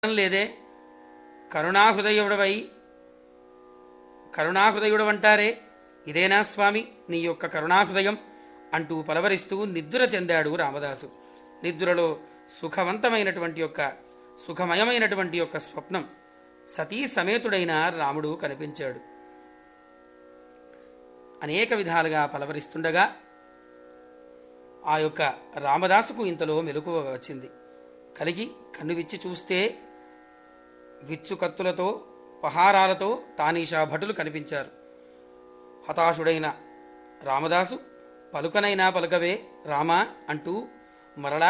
లేదే కరుణాహృదయుడవై కరుణాహృదయుడవంటారే ఇదేనా స్వామి నీ యొక్క కరుణాహృదయం అంటూ పలవరిస్తూ నిద్ర చెందాడు రామదాసు నిద్రలో సుఖవంతమైనటువంటి యొక్క సుఖమయమైనటువంటి యొక్క స్వప్నం సతీ సమేతుడైన రాముడు కనిపించాడు అనేక విధాలుగా పలవరిస్తుండగా ఆ యొక్క రామదాసుకు ఇంతలో మెలకువ వచ్చింది కలిగి కన్ను విచ్చి చూస్తే విచ్చు కత్తులతో పహారాలతో తానీషా భటులు కనిపించారు హతాశుడైన రామదాసు పలుకనైనా పలుకవే రామా అంటూ మరలా